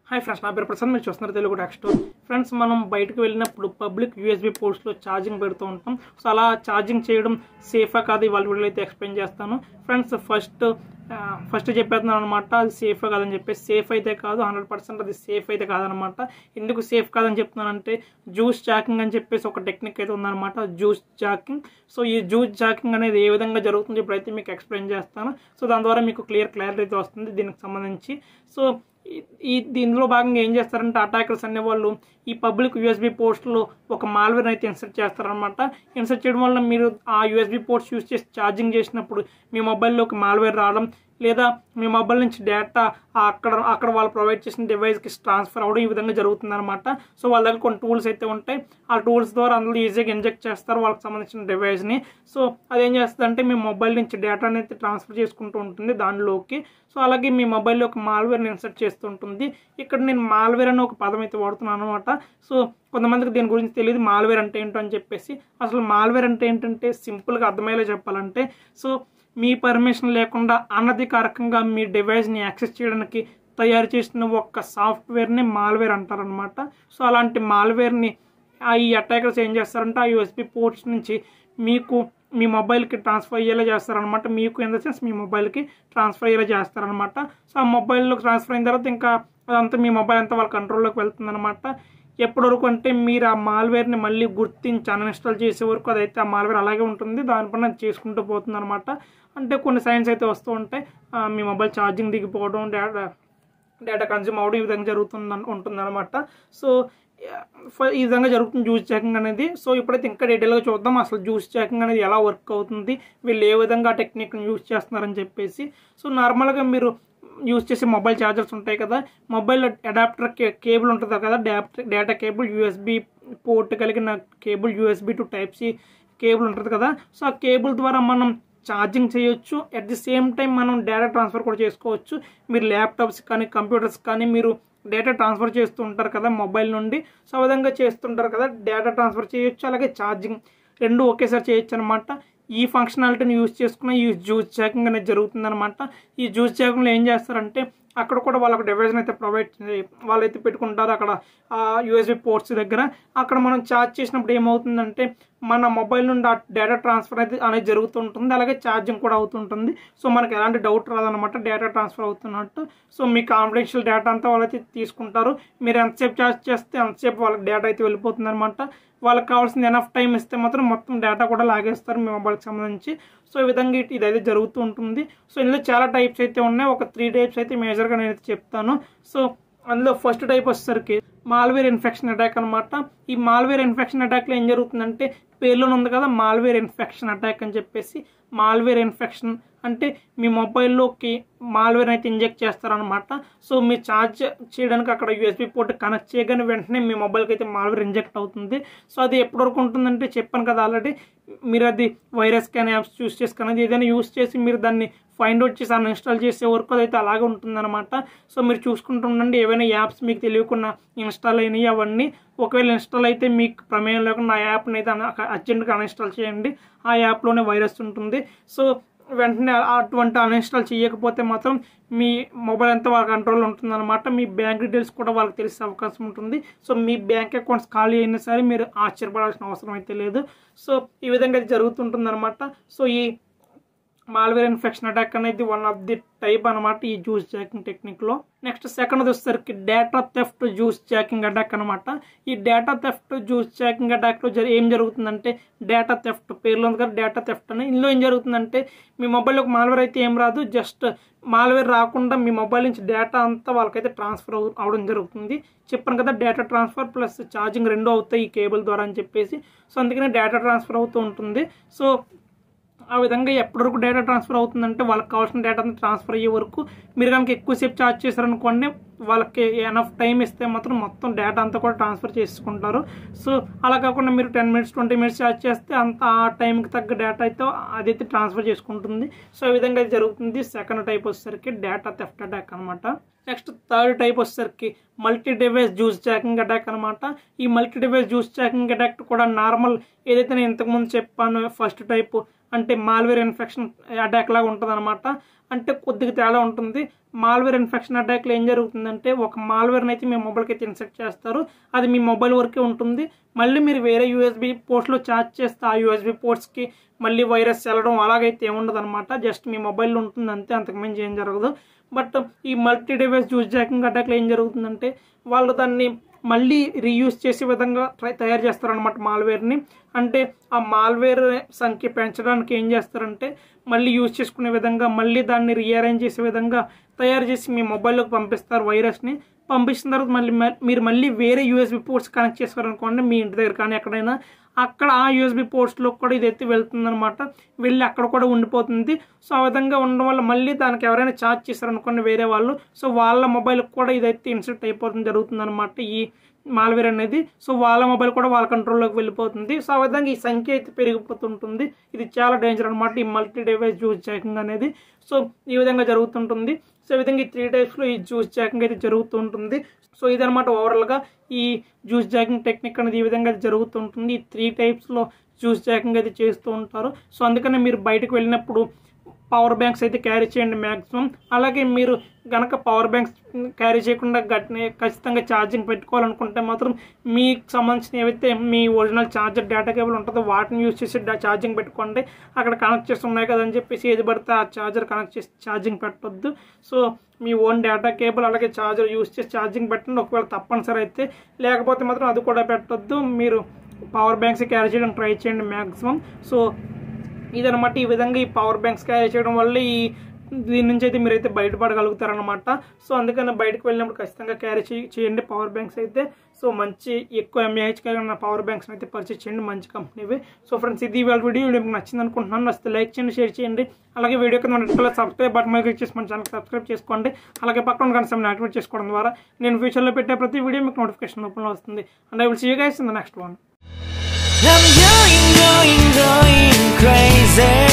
Hi friends నా పేరు ప్రసాద్ మీరు చూస్తున్నారు తెలుగు టాక్ స్టోర్ ఫ్రెండ్స్ మనం బయటకు వెళ్ళినప్పుడు పబ్లిక్ యూఎస్బీ పోర్ట్స్లో ఛార్జింగ్ పెడుతూ ఉంటాం సో అలా ఛార్జింగ్ చేయడం సేఫా కాదు ఇవాళ వీడియోలో అయితే ఎక్స్ప్లెయిన్ చేస్తాను ఫ్రెండ్స్ ఫస్ట్ ఫస్ట్ చెప్పేస్తున్నాను అనమాట అది సేఫ్ కాదని చెప్పేసి సేఫ్ అయితే కాదు హండ్రెడ్ పర్సెంట్ అది సేఫ్ అయితే కాదనమాట ఎందుకు సేఫ్ కాదని చెప్తున్నానంటే జ్యూస్ జాకింగ్ అని చెప్పేసి ఒక టెక్నిక్ అయితే ఉందన్నమాట జ్యూస్ జాకింగ్ సో ఈ జ్యూస్ జాకింగ్ అనేది ఏ విధంగా జరుగుతుందో ఇప్పుడైతే మీకు ఎక్స్ప్లెయిన్ చేస్తాను సో దాని ద్వారా మీకు క్లియర్ క్లారిటీ అయితే వస్తుంది దీనికి సంబంధించి సో ఈ- ఈ దీనిలో భాగంగా ఏం చేస్తారంటే అటాకర్స్ అనే వాళ్ళు ఈ పబ్లిక్ యూఎస్బీ పోర్ట్స్లో ఒక మాల్వేర్ అయితే ఇన్సర్ట్ చేస్తారనమాట ఇన్సర్ట్ చేయడం వల్ల మీరు ఆ యూఎస్బీ పోర్ట్స్ యూస్ చేసి ఛార్జింగ్ చేసినప్పుడు మీ మొబైల్లోకి మాల్వేర్ రావడం లేదా మీ మొబైల్ నుంచి డేటా అక్కడ అక్కడ వాళ్ళు ప్రొవైడ్ చేసిన డివైస్కి ట్రాన్స్ఫర్ అవ్వడం ఈ విధంగా జరుగుతుంది అనమాట సో వాళ్ళ దగ్గర కొన్ని టూల్స్ అయితే ఉంటాయి ఆ టూల్స్ ద్వారా అందులో ఈజీగా ఇంజెక్ట్ చేస్తారు వాళ్ళకి సంబంధించిన డివైస్ని సో అదేం చేస్తుందంటే మీ మొబైల్ నుంచి డేటాని అయితే ట్రాన్స్ఫర్ చేసుకుంటూ ఉంటుంది దానిలోకి సో అలాగే మీ మొబైల్లోకి మాల్వేర్ని ఇన్సర్ట్ చేస్తుంటుంది ఇక్కడ నేను మాల్వేర్ అనే ఒక పదం అయితే వాడుతున్నాను అనమాట సో కొంతమందికి దీని గురించి తెలియదు మాల్వేర్ అంటే ఏంటో అని చెప్పేసి అసలు మాల్వేర్ అంటే ఏంటంటే సింపుల్గా అర్థమయ్యేలా చెప్పాలంటే సో మీ పర్మిషన్ లేకుండా అనధికారికంగా మీ డివైస్ని యాక్సెస్ చేయడానికి తయారు చేసిన ఒక సాఫ్ట్వేర్ని మాల్వేర్ అంటారనమాట సో అలాంటి మాల్వేర్ని ఆ ఈ అటాకర్స్ ఏం చేస్తారంటే ఆ యూఎస్బి పోర్ట్స్ నుంచి మీకు మీ మొబైల్కి ట్రాన్స్ఫర్ అయ్యేలా చేస్తారనమాట మీకు ఇన్ ద సెన్స్ మీ మొబైల్కి ట్రాన్స్ఫర్ అయ్యేలా చేస్తారనమాట సో ఆ మొబైల్లోకి ట్రాన్స్ఫర్ అయిన తర్వాత ఇంకా అదంతా మీ మొబైల్ అంతా వాళ్ళ కంట్రోల్లోకి వెళ్తుందన్నమాట ఎప్పటి వరకు అంటే మీరు ఆ మాల్వేర్ని మళ్ళీ గుర్తించి అన్ఇన్స్టాల్ చేసే వరకు అదైతే ఆ మాల్వేర్ అలాగే ఉంటుంది దానిపైన అది చేసుకుంటూ పోతుంది అనమాట అంటే కొన్ని సైన్స్ అయితే వస్తూ ఉంటాయి ఆ, మీ మొబైల్ ఛార్జింగ్ దిగిపోవడం డేటా డేటా కన్జ్యూమ్ అవడం ఈ విధంగా జరుగుతుంది ఉంటుంది అనమాట సో ఫ- ఈ విధంగా జరుగుతుంది జ్యూస్ చెకింగ్ అనేది సో ఇప్పుడైతే ఇంకా డీటెయిల్గా చూద్దాం అసలు జ్యూస్ చెకింగ్ అనేది ఎలా వర్క్ అవుతుంది వీళ్ళు ఏ విధంగా టెక్నిక్ని యూజ్ చేస్తున్నారని చెప్పేసి సో నార్మల్గా మీరు యూజ్ చేసే మొబైల్ ఛార్జర్స్ ఉంటాయి కదా మొబైల్ అడాప్టర్ కేబుల్ ఉంటుంది కదా డేటా కేబుల్ యూఎస్బి పోర్ట్ కలిగిన cable USB to type C cable ఉంటుంది కదా సో ఆ కేబుల్ ద్వారా మనం ఛార్జింగ్ చేయొచ్చు అట్ ది సేమ్ టైం మనం డేటా ట్రాన్స్ఫర్ కూడా చేసుకోవచ్చు మీరు ల్యాప్టాప్స్ కానీ కంప్యూటర్స్ కానీ మీరు డేటా ట్రాన్స్ఫర్ చేస్తూ ఉంటారు కదా మొబైల్ నుండి సో ఆ విధంగా చేస్తుంటారు కదా డేటా ట్రాన్స్ఫర్ చేయొచ్చు అలాగే ఛార్జింగ్ రెండు ఒకేసారి చేయొచ్చు అనమాట ఈ ఫంక్షనాలిటీని యూజ్ చేసుకున్న ఈ జ్యూస్ చాకింగ్ అనేది జరుగుతుందన్నమాట ఈ జ్యూస్ చాకింగ్లో ఏం చేస్తారంటే అక్కడ కూడా వాళ్ళకి డివైజ్ని అయితే ప్రొవైడ్ వాళ్ళైతే పెట్టుకుంటారు అక్కడ యూఎస్బి పోర్ట్స్ దగ్గర అక్కడ మనం ఛార్జ్ చేసినప్పుడు ఏమవుతుందంటే మన మొబైల్ నుండి ఆ డేటా ట్రాన్స్ఫర్ అయితే అనేది జరుగుతుంటుంది అలాగే ఛార్జింగ్ కూడా అవుతుంటుంది సో మనకి ఎలాంటి డౌట్ రాదనమాట డేటా ట్రాన్స్ఫర్ అవుతున్నట్టు సో మీ కాన్ఫిడెన్షియల్ డేటా అంతా వాళ్ళైతే తీసుకుంటారు మీరు ఎంతసేపు ఛార్జ్ చేస్తే అంతసేపు వాళ్ళకి డేటా అయితే వెళ్ళిపోతుంది అనమాట వాళ్ళకి కావాల్సిన ఎనఫ్ టైం ఇస్తే మాత్రం మొత్తం డేటా కూడా లాగేస్తారు మీ మొబైల్కి సంబంధించి సో ఈ విధంగా ఇట్- ఇదైతే జరుగుతూ ఉంటుంది సో ఇందులో చాలా టైప్స్ అయితే ఉన్నాయి ఒక త్రీ టైప్స్ అయితే మేజర్గా నేను అయితే చెప్తాను సో అందులో ఫస్ట్ టైప్ వచ్చేసరికి మాల్వేర్ ఇన్ఫెక్షన్ అటాక్ అనమాట ఈ మాల్వేర్ ఇన్ఫెక్షన్ అటాక్లో ఏం జరుగుతుందంటే పేర్లోనే ఉంది కదా మాల్వేర్ ఇన్ఫెక్షన్ అటాక్ అని చెప్పేసి మాల్వేర్ ఇన్ఫెక్షన్ అంటే మీ మొబైల్లోకి మాల్వేర్ అయితే ఇంజెక్ట్ చేస్తారనమాట సో మీరు ఛార్జ్ చేయడానికి అక్కడ యూఎస్బీ పోర్ట్ కనెక్ట్ చేయగానే వెంటనే మీ మొబైల్కి అయితే మాల్వేర్ ఇంజెక్ట్ అవుతుంది సో అది ఎప్పటి వరకు ఉంటుందంటే చెప్పాను కదా ఆల్రెడీ మీరు అది వైరస్ కానీ యాప్స్ యూస్ చేసి కానీ ఏదైనా యూస్ చేసి మీరు దాన్ని ఫైండ్ అవుట్ చేసి అన్ఇన్స్టాల్ చేసే వరకు అదైతే అలాగే ఉంటుందన్నమాట సో మీరు చూసుకుంటూ ఉండండి ఏవైనా యాప్స్ మీకు తెలియకుండా ఇన్స్టాల్ అయినాయి అవన్నీ ఒకవేళ ఇన్స్టాల్ అయితే మీకు ప్రమేయం లేకుండా ఆ యాప్ని అయితే అర్జెంట్గా అన్ఇన్స్టాల్ చేయండి ఆ యాప్లోనే వైరస్ ఉంటుంది సో వెంటనే అటువంటి అన్ఇన్స్టాల్ చేయకపోతే మాత్రం మీ మొబైల్ అంతా వాళ్ళ కంట్రోల్ ఉంటుందన్నమాట మీ బ్యాంక్ డీటెయిల్స్ కూడా వాళ్ళకి తెలిసే అవకాశం ఉంటుంది సో మీ బ్యాంక్ అకౌంట్స్ ఖాళీ అయినా సరే మీరు ఆశ్చర్యపడాల్సిన అవసరం అయితే లేదు సో ఈ విధంగా ఇది జరుగుతుంటుందన్నమాట సో ఈ మాల్వేర్ ఇన్ఫెక్షన్ అటాక్ అనేది వన్ ఆఫ్ ది టైప్ అనమాట ఈ జ్యూస్ జాకింగ్ టెక్నిక్ లో నెక్స్ట్ సెకండ్ వచ్చేసరికి data theft juice jacking attack అనమాట ఈ data theft juice jacking attack లో జరి- ఏం జరుగుతుందంటే డేటా థెఫ్ట్ పేర్లో ఉంది కదా డేటా థెఫ్ట్ అని ఇందులో ఏం జరుగుతుందంటే మీ మొబైల్లోకి మాల్వేర్ అయితే ఏం రాదు జస్ట్ మాల్వేర్ రాకుండా మీ మొబైల్ నుంచి డేటా అంతా వాళ్ళకైతే ట్రాన్స్ఫర్ అవ అవడం జరుగుతుంది చెప్పాను కదా డేటా ట్రాన్స్ఫర్ ప్లస్ ఛార్జింగ్ రెండు అవుతాయి ఈ కేబుల్ ద్వారా అని చెప్పేసి సో అందుకనే డేటా ట్రాన్స్ఫర్ అవుతూ ఉంటుంది సో ఆ విధంగా ఎప్పటి వరకు డేటా ట్రాన్స్ఫర్ అవుతుందంటే వాళ్ళకి కావాల్సిన డేటా అంతా ట్రాన్స్ఫర్ అయ్యే వరకు మీరు కనుక ఎక్కువసేపు ఛార్జ్ చేశారనుకోండి వాళ్ళకి ఎనఫ్ టైం ఇస్తే మాత్రం మొత్తం డేటా అంతా కూడా ట్రాన్స్ఫర్ చేసుకుంటారు సో అలా కాకుండా మీరు ten minutes twenty minutes charge చేస్తే అంత ఆ టైంకి తగ్గ డేటా అయితే అదైతే ట్రాన్స్ఫర్ చేసుకుంటుంది సో ఈ విధంగా ఇది జరుగుతుంది సెకండ్ టైప్ వచ్చేసరికి డేటా థెఫ్ట్ అటాక్ అనమాట నెక్స్ట్ థర్డ్ టైప్ వచ్చేసరికి multi device juice jacking attack అనమాట ఈ multi device juice jacking attack కూడా నార్మల్ ఏదైతే నేను ఇంతకుముందు చెప్పాను ఫస్ట్ టైప్ అంటే మాల్వేర్ ఇన్ఫెక్షన్ అటాక్ లాగా ఉంటుంది అంటే కొద్దిగా తేడా ఉంటుంది మాల్వేర్ ఇన్ఫెక్షన్ అటాక్లో ఏం జరుగుతుందంటే ఒక మాల్వేర్ని అయితే మీ మొబైల్కి అయితే ఇన్సెక్ట్ చేస్తారు అది మీ మొబైల్ వరకే ఉంటుంది మళ్ళీ మీరు వేరే యూఎస్బి పోర్ట్స్లో ఛార్జ్ చేస్తే ఆ యూఎస్బి పోర్ట్స్కి మళ్ళీ వైరస్ వెళ్ళడం అలాగైతే ఏముండదు అనమాట జస్ట్ మీ మొబైల్లో ఉంటుంది అంతే అంతకుమించి ఏం జరగదు బట్ ఈ మల్టీ డివైస్ యూజ్ జాకింగ్ అటాక్లో ఏం జరుగుతుందంటే వాళ్ళు దాన్ని మళ్ళీ రీయూజ్ చేసే విధంగా ట్రై తయారు చేస్తారనమాట మాల్వేర్ని అంటే ఆ మాల్వేర్ సంఖ్య పెంచడానికి ఏం చేస్తారంటే మళ్ళీ యూజ్ చేసుకునే విధంగా మళ్ళీ దాన్ని రీఅరేంజ్ చేసే విధంగా తయారు చేసి మీ మొబైల్లోకి పంపిస్తారు వైరస్ని పంపించిన తర్వాత మళ్ళీ మ- మీరు మళ్ళీ వేరే యూఎస్బి పోర్ట్స్ కనెక్ట్ చేస్తారనుకోండి మీ ఇంటి దగ్గర కానీ ఎక్కడైనా అక్కడ ఆ యూఎస్బి పోర్ట్స్లో కూడా ఇదైతే వెళ్తుందనమాట వెళ్ళి అక్కడ కూడా ఉండిపోతుంది సో ఆ విధంగా ఉండడం వల్ల మళ్ళీ దానికి ఎవరైనా ఛార్జ్ చేశారనుకోండి వేరే వాళ్ళు సో వాళ్ళ మొబైల్కి కూడా ఇదైతే ఇన్సెట్ అయిపోతుంది జరుగుతుంది అనమాట ఈ మాల్వేర్ అనేది సో వాళ్ళ మొబైల్ కూడా వాళ్ళ కంట్రోల్లోకి వెళ్ళిపోతుంది సో ఆ విధంగా ఈ సంఖ్య అయితే పెరిగిపోతుంటుంది ఇది చాలా డేంజర్ అనమాట ఈ మల్టీ డివైస్ జ్యూస్ జాకింగ్ అనేది సో ఈ విధంగా జరుగుతుంటుంది సో ఈ విధంగా ఈ త్రీ టైప్స్లో ఈ జ్యూస్ జాకింగ్ అయితే జరుగుతుంటుంది సో ఇదనమాట ఓవరాల్గా ఈ జ్యూస్ జాకింగ్ టెక్నిక్ అనేది ఈ విధంగా అయితే జరుగుతుంటుంది ఈ త్రీ టైప్స్లో జ్యూస్ జాకింగ్ అయితే చేస్తూ ఉంటారు సో అందుకనే మీరు బయటకు వెళ్ళినప్పుడు పవర్ బ్యాంక్స్ అయితే క్యారీ చేయండి మ్యాక్సిమం అలాగే మీరు గనక పవర్ బ్యాంక్స్ క్యారీ చేయకుండా గట్టిని ఖచ్చితంగా ఛార్జింగ్ పెట్టుకోవాలనుకుంటే మాత్రం మీకు సంబంధించిన ఏవైతే మీ ఒరిజినల్ ఛార్జర్ డేటా కేబుల్ ఉంటుందో వాటిని యూజ్ చేసి ఛార్జింగ్ పెట్టుకోండి అక్కడ కనెక్ట్ చేసి ఉన్నాయి కదని చెప్పేసి ఏది పడితే ఆ ఛార్జర్ కనెక్ట్ చేసి ఛార్జింగ్ పెట్టొద్దు సో మీ ఓన్ డేటా కేబుల్ అలాగే ఛార్జర్ యూజ్ చేసి ఛార్జింగ్ పెట్టండి ఒకవేళ తప్పనిసరి అయితే లేకపోతే మాత్రం అది కూడా పెట్టొద్దు మీరు పవర్ బ్యాంక్స్ క్యారీ చేయడం ట్రై చేయండి మ్యాక్సిమం సో ఇదనమాట ఈ విధంగా ఈ పవర్ బ్యాంక్స్ క్యారీ చేయడం వల్ల ఈ దీని నుంచి అయితే మీరైతే బయటపడగలుగుతారనమాట సో అందుకని బయటకు వెళ్ళినప్పుడు ఖచ్చితంగా క్యారీ చేయండి పవర్ బ్యాంక్స్ అయితే సో మంచి ఎక్కువ ఎంఏహెచ్ కలిగిన పవర్ బ్యాంక్స్ అయితే పర్చేస్ చేయండి మంచి కంపెనీవి సో ఫ్రెండ్స్ ఇది వాళ్ళ వీడియో వీడియో మీకు నచ్చింది అనుకుంటున్నాను నచ్చితే లైక్ చేయండి షేర్ చేయండి అలాగే వీడియో కింద ఉన్న సబ్స్క్రైబ్ బటన్ మీద క్లిక్ చేసి మన ఛానల్ సబ్స్క్రైబ్ చేసుకోండి అలాగే పక్కన కనీసం యాక్టివేట్ చేసుకోవడం ద్వారా నేను ఫ్యూచర్లో పెట్టే ప్రతి వీడియో మీకు నోటిఫికేషన్ రూపంలో వస్తుంది and I will see you guys in the next one I'm going, going, going crazy.